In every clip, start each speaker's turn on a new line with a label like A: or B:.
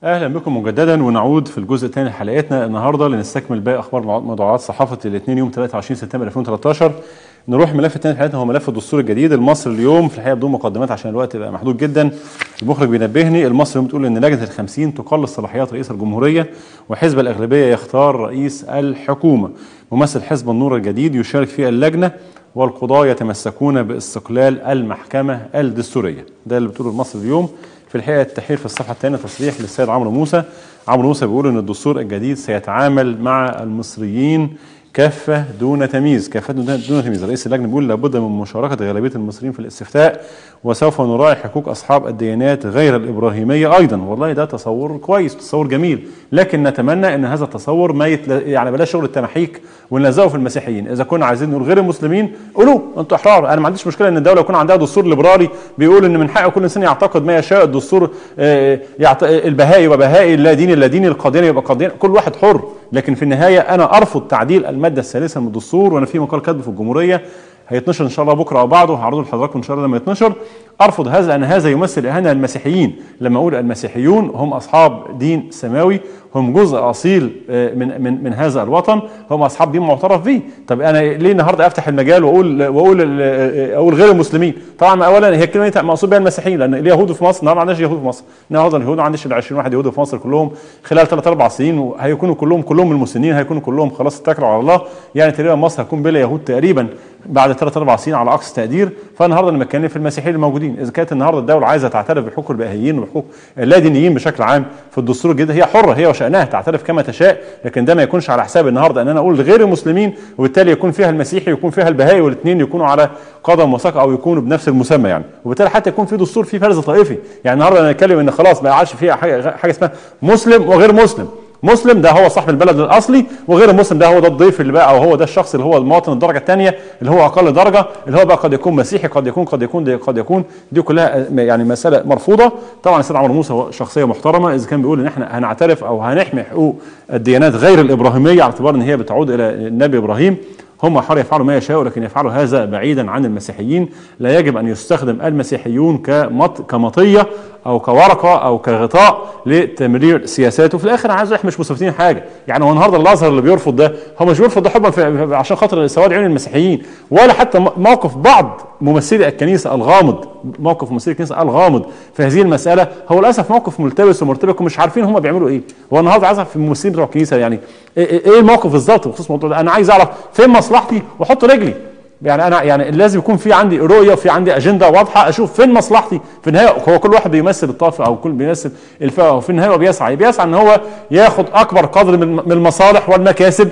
A: اهلا بكم مجددا ونعود في الجزء الثاني لحلقتنا النهارده لنستكمل باقي اخبار موضوعات صحافه الاثنين يوم 23 سبتمبر 2013 نروح الملف الثاني لحلقتنا هو ملف الدستور الجديد المصري اليوم في الحقيقه بدون مقدمات عشان الوقت يبقى محدود جدا المخرج بينبهني المصري اليوم بتقول ان لجنه الخمسين تقلص صلاحيات رئيس الجمهوريه وحزب الاغلبيه يختار رئيس الحكومه ممثل حزب النور الجديد يشارك في اللجنه والقضاة يتمسكون باستقلال المحكمة الدستورية ده اللي بتقوله المصري اليوم في الحقيقة التحرير في الصفحة الثانية تصريح للسيد عمرو موسى عمرو موسى بيقول ان الدستور الجديد سيتعامل مع المصريين كافة دون تمييز كافة دون تمييز رئيس اللجنة بيقول لابد من مشاركة غالبية المصريين في الاستفتاء وسوف نراعي حقوق أصحاب الديانات غير الإبراهيمية أيضا والله ده تصور كويس تصور جميل لكن نتمنى أن هذا التصور ما يتل... يعني بلاش شغل التمحيك ونلزقه في المسيحيين إذا كنا عايزين نقول غير المسلمين قولوا أنتوا أحرار أنا ما عنديش مشكلة أن الدولة يكون عندها دستور ليبرالي بيقول أن من حق كل إنسان يعتقد ما يشاء الدستور آه يعت... البهائي يبقى بهائي اللا لا ديني القادياني يبقى قادياني كل واحد حر لكن في النهاية أنا أرفض تعديل المادة الثالثة من الدستور وأنا في مقال كاتبه في الجمهورية هيتنشر ان شاء الله بكره او بعده هعرضه لحضراتكم ان شاء الله لما يتنشر ارفض هذا لان هذا يمثل اهانه للمسيحيين لما اقول المسيحيون هم اصحاب دين سماوي هم جزء اصيل من من من هذا الوطن هم اصحاب دين معترف به طب انا ليه النهارده افتح المجال واقول واقول اقول غير المسلمين طبعا اولا هي الكلمه دي مقصود بها المسيحيين لان اليهود في مصر النهارده ما عندناش يهود في مصر النهارده اليهود ما عندناش ال 20 واحد يهود في مصر كلهم خلال ثلاث اربع سنين هيكونوا كلهم كلهم المسلمين هيكونوا كلهم خلاص اتكلوا على الله يعني تقريبا مصر هتكون بلا يهود تقريبا بعد ثلاث اربع سنين على اقصى تقدير فالنهارده انا بتكلم في المسيحيين الموجودين اذا كانت النهارده الدوله عايزه تعترف بحقوق البهائيين وحقوق اللادينيين بشكل عام في الدستور الجديد هي حره هي وشانها تعترف كما تشاء لكن ده ما يكونش على حساب النهارده ان انا اقول غير المسلمين وبالتالي يكون فيها المسيحي ويكون فيها البهائي والاثنين يكونوا على قدم وساق او يكونوا بنفس المسمى يعني وبالتالي حتى يكون في دستور فيه فرز طائفي يعني النهارده انا نتكلم ان خلاص ما يقعدش فيها حاجه حاجه اسمها مسلم وغير مسلم مسلم ده هو صاحب البلد الاصلي وغير المسلم ده هو ده الضيف اللي بقى او هو ده الشخص اللي هو المواطن الدرجه الثانيه اللي هو اقل درجه اللي هو بقى قد يكون مسيحي قد يكون قد يكون دي قد يكون دي كلها يعني مساله مرفوضه طبعا السيد عمرو موسى شخصيه محترمه اذا كان بيقول ان احنا هنعترف او هنحمي حقوق الديانات غير الابراهيميه على اعتبار ان هي بتعود الى النبي ابراهيم هم حر يفعلوا ما يشاءوا لكن يفعلوا هذا بعيدا عن المسيحيين لا يجب ان يستخدم المسيحيون كمط كمطيه او كورقه او كغطاء لتمرير سياساته في الاخر عايز مش مستفيدين حاجه يعني هو النهارده الازهر اللي بيرفض ده هو مش بيرفض ده حبا عشان خاطر سواد عيون المسيحيين ولا حتى موقف بعض ممثلي الكنيسه الغامض موقف ممثلي الكنيسه الغامض في هذه المساله هو للاسف موقف ملتبس ومرتبك ومش عارفين هم بيعملوا ايه هو النهارده عايز في الممثلين بتوع الكنيسه يعني ايه الموقف بالظبط بخصوص الموضوع ده انا عايز اعرف فين مصلحتي واحط رجلي يعني انا يعني لازم يكون في عندي رؤيه وفي عندي اجنده واضحه اشوف فين مصلحتي في النهايه هو كل واحد بيمثل الطائفه او كل بيمثل الفئه وفي النهايه هو بيسعى بيسعى ان هو ياخد اكبر قدر من المصالح والمكاسب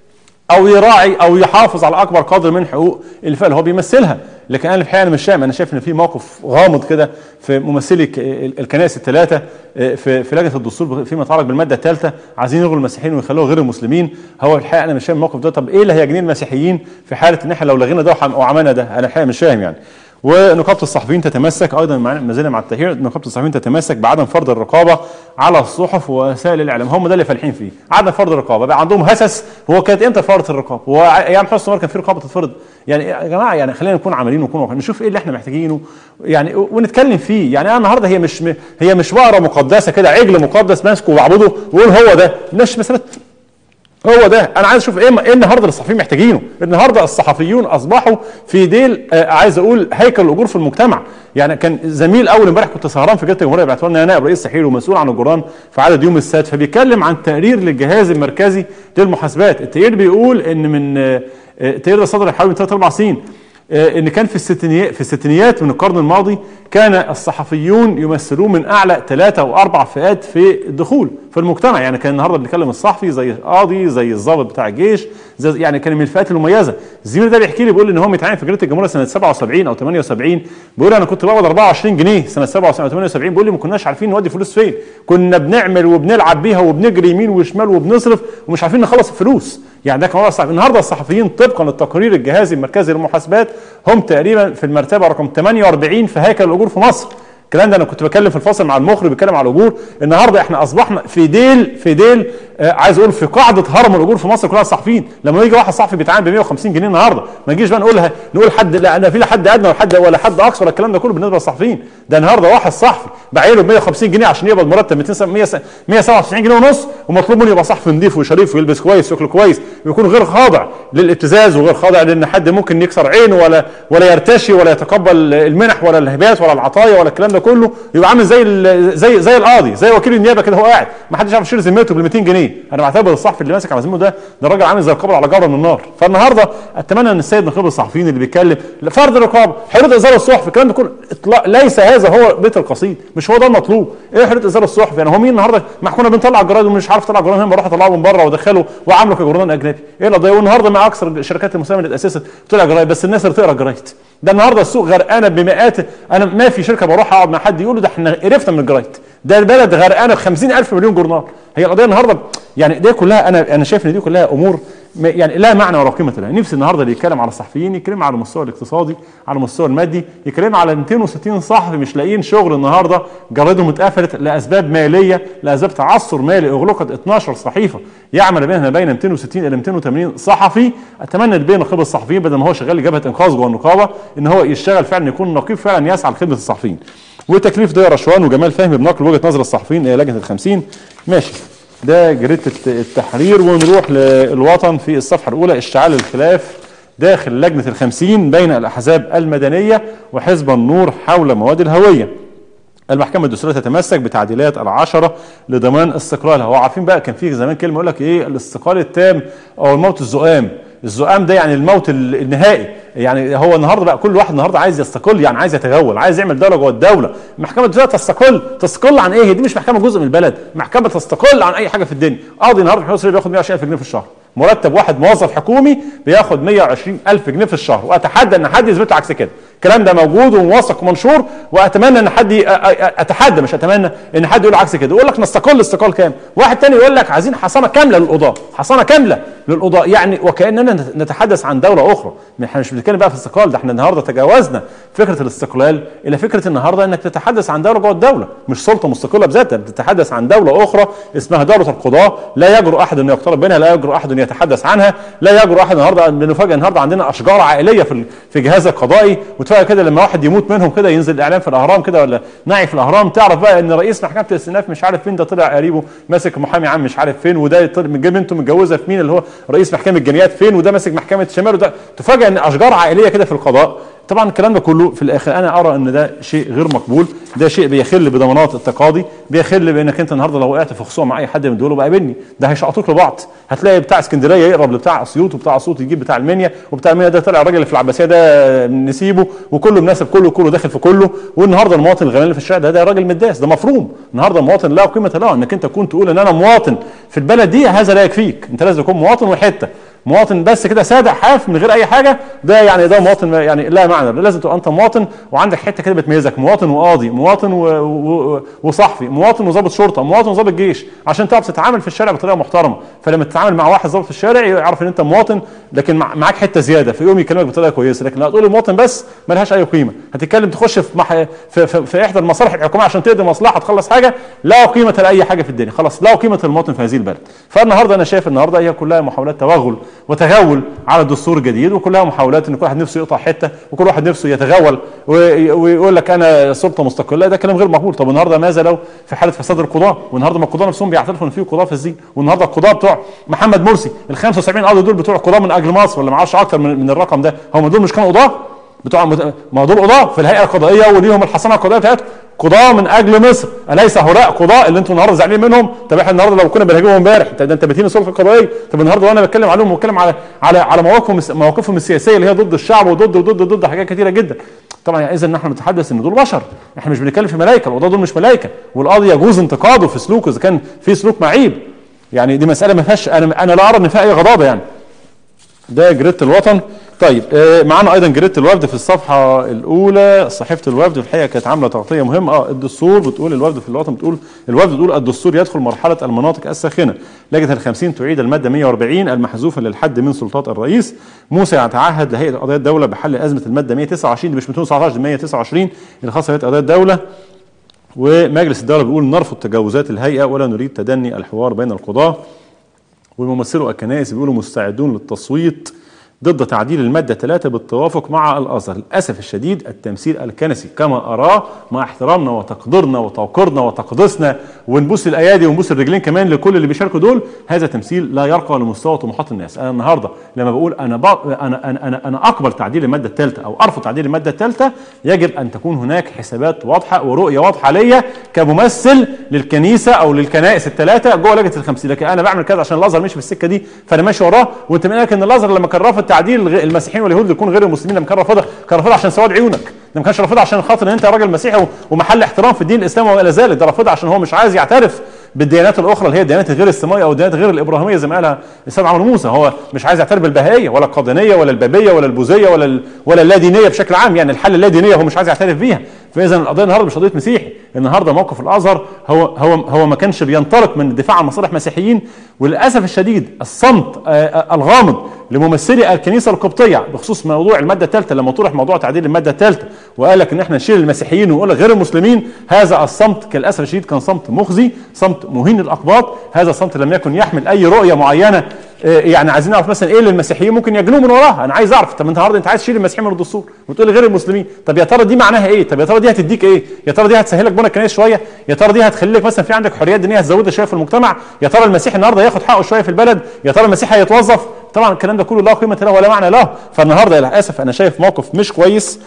A: او يراعي او يحافظ على اكبر قدر من حقوق الفئه اللي هو بيمثلها لكن انا الحقيقه انا مش فاهم انا شايف ان في موقف غامض كده في ممثلي الكنائس الثلاثه في في لجنه الدستور فيما يتعلق بالماده الثالثه عايزين يلغوا المسيحيين ويخلوها غير المسلمين هو الحقيقه انا مش فاهم الموقف ده طب ايه اللي هيجني المسيحيين في حاله ان احنا لو لغينا ده وعملنا ده انا الحقيقه مش فاهم يعني ونقابه الصحفيين تتمسك ايضا ما زلنا مع التغيير نقابه الصحفيين تتمسك بعدم فرض الرقابه على الصحف ووسائل الاعلام هم ده اللي فالحين فيه عدم فرض الرقابه بقى عندهم هسس هو كانت امتى فرضت الرقابه هو ايام حسني مبارك كان في رقابه تتفرض يعني يا جماعه يعني خلينا نكون عاملين ونكون واقعيين نشوف ايه اللي احنا محتاجينه يعني ونتكلم فيه يعني انا النهارده هي مش هي مش بقره مقدسه كده عجل مقدس ماسكه وبعبده ويقول هو ده مش مساله هو ده انا عايز اشوف ايه ايه النهارده الصحفيين محتاجينه النهارده الصحفيون اصبحوا في ديل آه عايز اقول هيكل الاجور في المجتمع يعني كان زميل اول امبارح كنت سهران في جريده الجمهوريه باعتبار ان انا نائب رئيس تحرير ومسؤول عن الجران في عدد يوم السبت فبيتكلم عن تقرير للجهاز المركزي للمحاسبات التقرير بيقول ان من آه التقرير ده صدر حوالي من ثلاث اربع سنين ان كان في الستينيات في الستينيات من القرن الماضي كان الصحفيون يمثلون من اعلى ثلاثه او اربع فئات في الدخول في المجتمع يعني كان النهارده بنتكلم الصحفي زي القاضي زي الضابط بتاع الجيش زي يعني كان من الفئات المميزه الزميل ده بيحكي لي بيقول ان هو متعين في جريده الجمهوريه سنه 77 او 78 بيقول انا كنت بقبض 24 جنيه سنه 77 او 78 بيقول لي ما كناش عارفين نودي فلوس فين كنا بنعمل وبنلعب بيها وبنجري يمين وشمال وبنصرف ومش عارفين نخلص الفلوس يعني ده كان وضع صعب النهارده الصحفيين طبقا للتقرير الجهازي المركزي للمحاسبات هم تقريبا في المرتبه رقم 48 في هيكل الاجور في مصر الكلام ده انا كنت بتكلم في الفصل مع المخرج بيتكلم على الاجور النهارده احنا اصبحنا في ديل في ديل آه عايز اقول في قاعده هرم الاجور في مصر كلها الصحفيين لما يجي واحد صحفي بيتعامل ب 150 جنيه النهارده ما نجيش بقى نقولها نقول حد لا انا في لا حد ادنى ولا حد ولا حد اقصى ولا الكلام ده كله بالنسبه للصحفيين ده النهارده واحد صحفي بعينه ب 150 جنيه عشان يقبض مرتب 197 جنيه ونص ومطلوب منه يبقى صحفي نظيف وشريف ويلبس كويس وياكل كويس ويكون غير خاضع للابتزاز وغير خاضع لان حد ممكن يكسر عينه ولا ولا يرتشي ولا يتقبل المنح ولا الهبات ولا العطايا ولا الكلام ده كله يبقى عامل زي زي زي القاضي زي وكيل النيابه كده هو قاعد ما حدش عارف يشيل ذمته بال 200 جنيه انا بعتبر الصحفي اللي ماسك على ذمته ده ده راجل عامل زي القبر على جبر من النار فالنهارده اتمنى ان السيد نقيب الصحفيين اللي بيتكلم فرض الرقابه حريه ازاله الصحف الكلام ده كله اطلاق ليس هذا هو بيت القصيد مش هو ده المطلوب ايه حريه ازاله الصحف يعني هو مين النهارده ما كنا بنطلع الجرايد ومش عارف طلع جرايد بروح اطلعه من بره وادخله واعامله كجورنال اجنبي ايه القضيه والنهارده مع اكثر الشركات المساهمه اللي اتاسست طلع جرايد بس الناس اللي تقرا جرايد ده النهارده السوق غرقانه بمئات انا ما في شركه بروح اقعد مع حد يقول له ده احنا قرفنا من الجرايد ده البلد غرقانه ب 50000 مليون جورنال هي القضيه النهارده يعني دي كلها انا انا شايف ان دي كلها امور يعني لا معنى ولا قيمه لها نفسي النهارده اللي يتكلم على الصحفيين يتكلم على المستوى الاقتصادي على المستوى المادي يتكلم على 260 صحفي مش لاقيين شغل النهارده جرايدهم اتقفلت لاسباب ماليه لاسباب تعثر مالي اغلقت 12 صحيفه يعمل بينها بين 260 الى 280 صحفي اتمنى بين نقيب الصحفيين بدل ما هو شغال لجبهه انقاذ جوه النقابه ان هو يشتغل فعلا يكون نقيب فعلا يسعى لخدمه الصحفيين وتكليف ضياء رشوان وجمال فهمي بنقل وجهه نظر الصحفيين الى لجنه الخمسين ماشي ده جريده التحرير ونروح للوطن في الصفحه الاولى اشتعال الخلاف داخل لجنه الخمسين بين الاحزاب المدنيه وحزب النور حول مواد الهويه المحكمة الدستورية تتمسك بتعديلات العشرة لضمان استقلالها هو عارفين بقى كان في زمان كلمة يقول لك ايه الاستقلال التام او الموت الزؤام الزؤام ده يعني الموت النهائي يعني هو النهارده بقى كل واحد النهارده عايز يستقل يعني عايز يتغول عايز يعمل دوله جوه الدوله المحكمه الدستوريه تستقل تستقل عن ايه دي مش محكمه جزء من البلد محكمه تستقل عن اي حاجه في الدنيا قاضي النهارده في مصر بياخد 120000 جنيه في الشهر مرتب واحد موظف حكومي بياخد 120000 جنيه في الشهر واتحدى ان حد يثبت عكس كده الكلام ده موجود وموثق ومنشور واتمنى ان حد اتحدى مش اتمنى ان حد يقول عكس كده يقول لك نستقل استقال كام واحد تاني يقول لك عايزين حصانه كامله للقضاه حصانه كامله للقضاء يعني وكاننا نتحدث عن دوله اخرى احنا مش بنتكلم بقى في الاستقلال ده احنا النهارده تجاوزنا فكره الاستقلال الى فكره النهارده انك تتحدث عن دوله جوه الدوله مش سلطه مستقله بذاتها بتتحدث عن دوله اخرى اسمها دوله القضاه لا يجرؤ احد ان يقترب منها لا يجرؤ احد ان يتحدث عنها لا يجرؤ احد النهارده بنفاجئ النهارده عندنا اشجار عائليه في في الجهاز القضائي وتفاجئ كده لما واحد يموت منهم كده ينزل الاعلام في الاهرام كده ولا نعي في الاهرام تعرف بقى ان رئيس محكمه الاستئناف مش عارف فين ده طلع قريبه ماسك محامي عام مش عارف فين وده بنته متجوزه في مين اللي هو رئيس محكمه الجنايات فين وده ماسك محكمه الشمال وده تفاجئ ان اشجار عائليه كده في القضاء طبعا الكلام ده كله في الاخر انا ارى ان ده شيء غير مقبول ده شيء بيخل بضمانات التقاضي بيخل بانك انت النهارده لو وقعت في خصومه مع اي حد من دول بقى بيني ده هيشقطوك لبعض هتلاقي بتاع اسكندريه يقرب لبتاع اسيوط وبتاع اسيوط يجيب بتاع المنيا وبتاع المنيا ده طلع الراجل اللي في العباسيه ده نسيبه وكله مناسب كله كله داخل في كله والنهارده المواطن الغني اللي في الشارع ده ده راجل مداس ده مفروم النهارده المواطن لا قيمه له انك انت تكون تقول ان انا مواطن في البلد دي هذا لا يكفيك انت لازم تكون مواطن وحته مواطن بس كده سادع حاف من غير اي حاجه ده يعني ده مواطن يعني لا معنى لازم تبقى انت مواطن وعندك حته كده بتميزك مواطن وقاضي مواطن و... و... وصحفي مواطن وظابط شرطه مواطن وظابط جيش عشان تعرف تتعامل في الشارع بطريقه محترمه فلما تتعامل مع واحد ظابط في الشارع يعرف ان انت مواطن لكن مع... معاك حته زياده فيقوم يكلمك بطريقه كويسه لكن لو تقول مواطن بس ملهاش اي قيمه هتتكلم تخش في, مح... في, في, في احدى المصالح الحكوميه عشان تقضي مصلحه تخلص حاجه لا قيمه لاي حاجه في الدنيا خلاص لا قيمه للمواطن في هذه البلد فالنهارده انا شايف النهارده هي كلها محاولات توغل وتغول على الدستور الجديد وكلها محاولات ان كل واحد نفسه يقطع حته وكل واحد نفسه يتغول ويقول لك انا سلطه مستقله ده كلام غير مقبول طب النهارده ماذا لو في حاله فساد القضاه والنهارده ما القضاه نفسهم بيعترفوا ان في قضاه في الزين والنهارده القضاه بتوع محمد مرسي ال 75 قاضي دول بتوع قضاه من اجل مصر ولا ما اعرفش اكتر من, من الرقم ده هم دول مش كانوا قضاه بتوع ما دول قضاه في الهيئه القضائيه وليهم الحصانه القضائيه بتاعتهم قضاة من اجل مصر اليس هؤلاء قضاء اللي انتم النهارده زعلانين منهم طب احنا النهارده لو كنا بنهاجمهم امبارح ده انت بتهين السلطه القضائيه طب النهارده وانا بتكلم عليهم وبتكلم على على على مواقفهم مواقفهم السياسيه اللي هي ضد الشعب وضد وضد ضد حاجات كثيره جدا طبعا يعني اذا نحن نتحدث ان دول بشر احنا مش بنتكلم في ملائكه القضاه دول مش ملائكه والقاضي يجوز انتقاده في سلوكه اذا كان في سلوك معيب يعني دي مساله ما فيهاش انا انا لا ارى ان فيها اي غضاضه يعني ده جريده الوطن طيب آه معانا ايضا جريده الوفد في الصفحه الاولى صحيفه الوفد في الحقيقه كانت عامله تغطيه مهمه اه الدستور بتقول الوفد في الوطن بتقول الوفد بتقول الدستور يدخل مرحله المناطق الساخنه لجنه الخمسين تعيد الماده 140 المحذوفه للحد من سلطات الرئيس موسى يتعهد لهيئه قضايا الدوله بحل ازمه الماده 129 دي مش 219 دي 129 اللي خاصه بهيئه قضايا الدوله ومجلس الدوله بيقول نرفض تجاوزات الهيئه ولا نريد تدني الحوار بين القضاه وممثلو الكنائس بيقولوا مستعدون للتصويت ضد تعديل المادة 3 بالتوافق مع الأزهر للأسف الشديد التمثيل الكنسي كما أراه مع احترامنا وتقديرنا وتوقيرنا وتقديسنا ونبوس الأيادي ونبوس الرجلين كمان لكل اللي بيشاركوا دول هذا تمثيل لا يرقى لمستوى طموحات الناس أنا النهاردة لما بقول أنا ب... أنا أنا أنا, أنا أقبل تعديل المادة الثالثة أو أرفض تعديل المادة الثالثة يجب أن تكون هناك حسابات واضحة ورؤية واضحة ليا كممثل للكنيسة أو للكنائس الثلاثة جوه لجنة الخمسين لكن أنا بعمل كده عشان الأزهر ماشي في السكة دي فأنا ماشي وراه وأنت مالك إن الأزهر لما كان رافض تعديل الغ- المسيحيين واليهود يكون غير المسلمين لما كان رافضها كان رافضها عشان سواد عيونك ده ما كانش رافضها عشان خاطر ان انت راجل مسيحي و- ومحل احترام في الدين الاسلامي وما الى ذلك ده رافضها عشان هو مش عايز يعترف بالديانات الاخرى اللي هي الديانات الغير السماويه او الديانات غير الابراهيميه زي ما قالها الاستاذ عمرو موسى هو مش عايز يعترف بالبهائيه ولا القادنيه ولا البابيه ولا البوذيه ولا ال- ولا اللادينيه بشكل عام يعني الحل اللادينيه هو مش عايز يعترف بيها فاذا القضيه النهارده مش قضيه مسيحي النهارده موقف الازهر هو هو هو ما كانش بينطلق من الدفاع عن مصالح مسيحيين وللاسف الشديد الصمت آه، آه، الغامض لممثلي الكنيسه القبطيه بخصوص موضوع الماده الثالثه لما طرح موضوع تعديل الماده الثالثه وقال لك ان احنا نشيل المسيحيين ونقول لك غير المسلمين هذا الصمت للاسف الشديد كان صمت مخزي صمت مهين للاقباط هذا الصمت لم يكن يحمل اي رؤيه معينه آه، يعني عايزين نعرف مثلا ايه اللي المسيحيين ممكن يجنوا من وراها انا عايز اعرف طب انت النهارده انت عايز تشيل المسيحيين من الدستور وتقول لي غير المسلمين طب يا ترى دي معناها ايه طب يا ترى دي هتديك ايه يا ترى دي هتسهلك بنى الكنائس شويه يا ترى دي هتخلي لك مثلا في عندك حريات دينيه هتزودها شويه في المجتمع يا ترى المسيحي النهارده ياخد حقه شويه في البلد يا ترى المسيحي هيتوظف طبعا الكلام ده كله لا قيمه له ولا معنى له فالنهارده للاسف انا شايف موقف مش كويس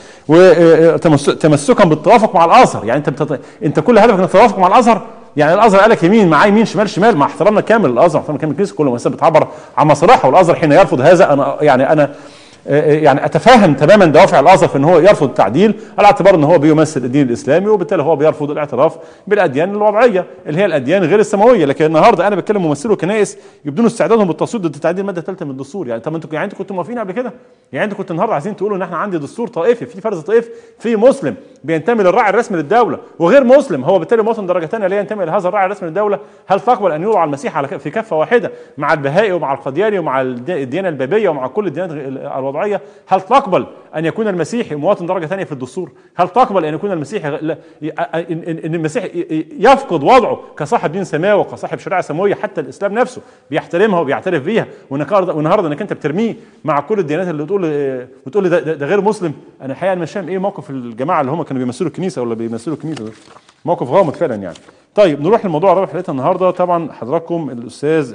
A: وتمسكا بالتوافق مع الازهر يعني انت بتط... انت كل هدفك انك تتوافق مع الازهر يعني الازهر قال لك يمين مع يمين شمال شمال مع احترامنا كامل للازهر احترامنا كامل الكنيسه كل مؤسسه بتعبر عن مصالحها والازهر حين يرفض هذا انا يعني انا يعني اتفهم تماما دوافع الازهر في ان هو يرفض التعديل على اعتبار ان هو بيمثل الدين الاسلامي وبالتالي هو بيرفض الاعتراف بالاديان الوضعيه اللي هي الاديان غير السماويه لكن النهارده انا بتكلم ممثلو كنائس يبدون استعدادهم بالتصويت ضد تعديل الماده الثالثه من الدستور يعني طب انتوا يعني انتوا كنتوا موافقين قبل كده يعني انتوا كنتوا النهارده عايزين تقولوا ان احنا عندي دستور طائفي في فرز طائفي في مسلم بينتمي للراعي الرسمي للدوله وغير مسلم هو بالتالي مواطن درجه ثانيه لا ينتمي لهذا الراعي الرسمي للدوله هل تقبل ان يوضع المسيح على في كفه واحده مع البهائي ومع القدياني ومع الديانه البابيه ومع كل الديانات الوضعيه هل تقبل ان يكون المسيحي مواطن درجه ثانيه في الدستور هل تقبل ان يكون المسيحي لا ان ان المسيحي يفقد وضعه كصاحب دين سماوي وكصاحب شريعه سماويه حتى الاسلام نفسه بيحترمها وبيعترف بيها والنهارده انك انت بترميه مع كل الديانات اللي تقول بتقول لي ده, ده, ده غير مسلم انا الحقيقه مش فاهم ايه موقف الجماعه اللي هم كانوا بيمثلوا الكنيسه ولا بيمثلوا الكنيسه ده موقف غامض فعلا يعني طيب نروح للموضوع الرابع حلقتنا النهارده طبعا حضراتكم الاستاذ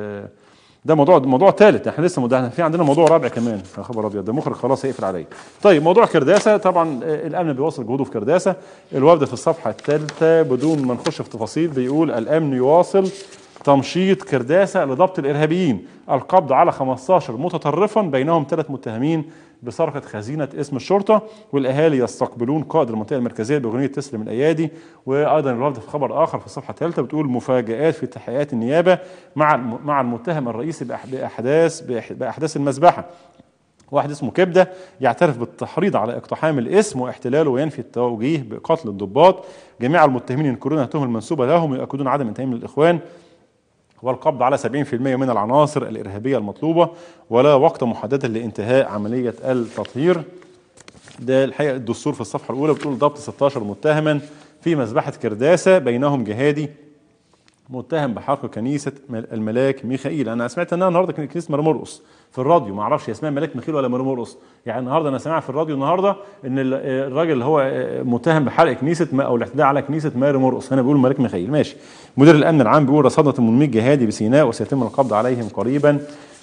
A: ده موضوع موضوع ثالث احنا لسه مدهن في عندنا موضوع رابع كمان يا خبر ابيض ده مخرج خلاص هيقفل عليا طيب موضوع كرداسه طبعا الامن بيواصل جهوده في كرداسه الوفد في الصفحه الثالثه بدون ما نخش في تفاصيل بيقول الامن يواصل تمشيط كرداسه لضبط الارهابيين القبض على 15 متطرفا بينهم ثلاث متهمين بسرقه خزينه اسم الشرطه والاهالي يستقبلون قائد المنطقه المركزيه باغنيه تسلم الايادي وايضا الوفد في خبر اخر في الصفحه الثالثه بتقول مفاجات في تحقيقات النيابه مع مع المتهم الرئيسي باحداث باحداث المذبحه واحد اسمه كبده يعترف بالتحريض على اقتحام الاسم واحتلاله وينفي التوجيه بقتل الضباط جميع المتهمين ينكرون التهم المنسوبه لهم ويؤكدون عدم انتمائهم للاخوان والقبض على 70% من العناصر الإرهابية المطلوبة ولا وقت محددا لانتهاء عملية التطهير ده الحقيقة الدستور في الصفحة الأولى بتقول ضبط 16 متهما في مذبحة كرداسة بينهم جهادي متهم بحرق كنيسة الملاك ميخائيل أنا سمعت أنها النهاردة كنيسة مرمرقص في الراديو ما اعرفش اسمها ملاك ميخائيل ولا مرمرقص يعني النهارده انا سامع في الراديو النهارده ان الراجل اللي هو متهم بحرق كنيسه ما او الاعتداء على كنيسه ماري مرقص هنا بيقول ملاك ميخائيل ماشي مدير الامن العام بيقول رصدنا 800 جهادي بسيناء وسيتم القبض عليهم قريبا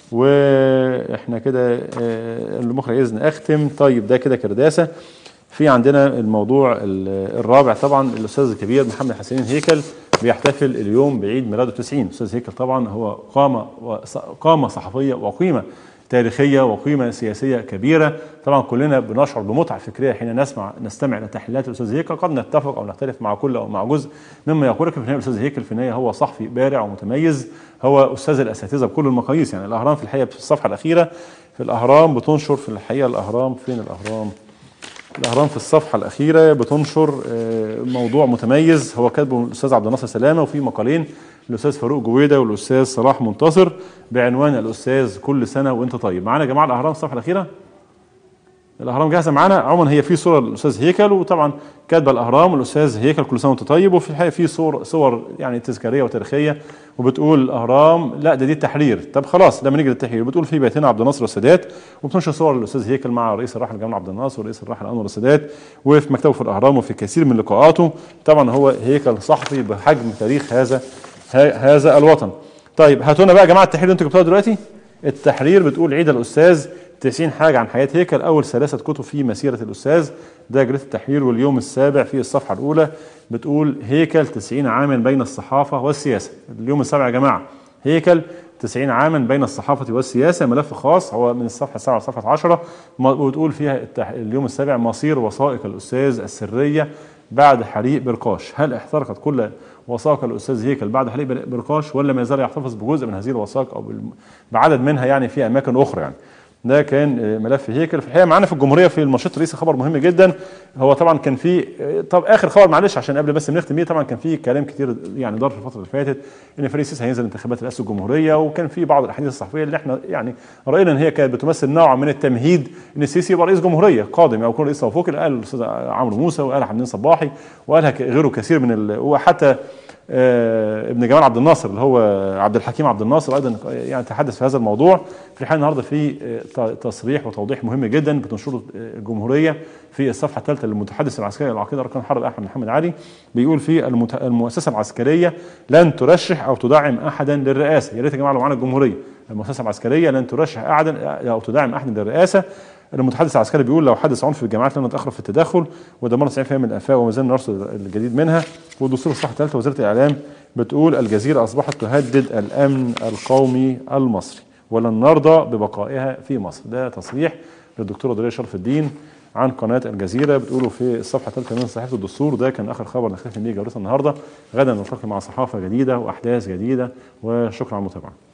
A: واحنا كده المخرج اذن اختم طيب ده كده كرداسه في عندنا الموضوع الرابع طبعا الاستاذ الكبير محمد حسين هيكل بيحتفل اليوم بعيد ميلاده 90 استاذ هيكل طبعا هو قامه قامه صحفيه وقيمه تاريخيه وقيمه سياسيه كبيره طبعا كلنا بنشعر بمتعه فكريه حين نسمع نستمع الى تحليلات الاستاذ هيكل قد نتفق او نختلف مع كل او مع جزء مما يقول لك في النهايه الاستاذ هيكل في النهايه هو صحفي بارع ومتميز هو استاذ الاساتذه بكل المقاييس يعني الاهرام في الحقيقه في الصفحه الاخيره في الاهرام بتنشر في الحقيقه الاهرام فين الاهرام الاهرام في الصفحه الاخيره بتنشر موضوع متميز هو كاتبه الاستاذ عبد الناصر سلامه وفي مقالين الاستاذ فاروق جويده والاستاذ صلاح منتصر بعنوان الاستاذ كل سنه وانت طيب معانا يا جماعه الاهرام الصفحه الاخيره الاهرام جاهزه معانا عموما هي في صوره للاستاذ هيكل وطبعا كاتبه الاهرام الاستاذ هيكل كل سنه وانت طيب وفي الحقيقه في صور صور يعني تذكاريه وتاريخيه وبتقول الاهرام لا ده دي التحرير طب خلاص لما نيجي للتحرير بتقول في بيتنا عبد الناصر والسادات وبتنشر صور للاستاذ هيكل مع رئيس الراحل جمال عبد الناصر ورئيس الراحل انور السادات وفي مكتبه في الاهرام وفي كثير من لقاءاته طبعا هو هيكل صحفي بحجم تاريخ هذا هذا الوطن طيب هاتوا لنا بقى يا جماعه التحرير اللي انتوا جبتوها دلوقتي التحرير بتقول عيد الاستاذ 90 حاجة عن حياة هيكل أول ثلاثة كتب في مسيرة الأستاذ ده جريدة التحرير واليوم السابع في الصفحة الأولى بتقول هيكل 90 عاما بين الصحافة والسياسة اليوم السابع يا جماعة هيكل 90 عاما بين الصحافة والسياسة ملف خاص هو من الصفحة 7 لصفحة 10 وتقول فيها اليوم السابع مصير وثائق الأستاذ السرية بعد حريق برقاش هل احترقت كل وثائق الاستاذ هيكل بعد حريق برقاش ولا ما يزال يحتفظ بجزء من هذه الوثائق او بعدد منها يعني في اماكن اخرى يعني ده كان ملف هيكل في الحقيقه معانا في الجمهوريه في المنشط الرئيسي خبر مهم جدا هو طبعا كان في طب اخر خبر معلش عشان قبل بس نختم بيه طبعا كان في كلام كتير يعني دار في الفتره اللي فاتت ان فريق السيسي هينزل انتخابات رئاسه الجمهوريه وكان في بعض الاحاديث الصحفيه اللي احنا يعني راينا ان هي كانت بتمثل نوع من التمهيد ان السيسي يبقى رئيس جمهوريه قادم او يكون رئيس توفيق قال الاستاذ عمرو موسى وقال حمدين صباحي وقالها غيره كثير من ال... وحتى آه ابن جمال عبد الناصر اللي هو عبد الحكيم عبد الناصر ايضا يعني تحدث في هذا الموضوع في الحقيقه النهارده في آه تصريح وتوضيح مهم جدا بتنشره الجمهوريه في الصفحه الثالثه للمتحدث العسكري العقيده اركان حرب احمد محمد علي بيقول في المت... المؤسسه العسكريه لن ترشح او تدعم احدا للرئاسه يا ريت يا جماعه لو معانا الجمهوريه المؤسسه العسكريه لن ترشح احدا او تدعم احدا للرئاسه المتحدث العسكري بيقول لو حدث عنف في الجامعات لن نتاخر في التدخل ودمرنا 90% من الانفاق وما زلنا نرصد الجديد منها والدستور الصحه الثالثه وزاره الاعلام بتقول الجزيره اصبحت تهدد الامن القومي المصري ولن نرضى ببقائها في مصر ده تصريح للدكتوره دوليه شرف الدين عن قناه الجزيره بتقولوا في الصفحه الثالثه من صحيفه الدستور ده كان اخر خبر نختم بيه جولتنا النهارده غدا نلتقي مع صحافه جديده واحداث جديده وشكرا على المتابعه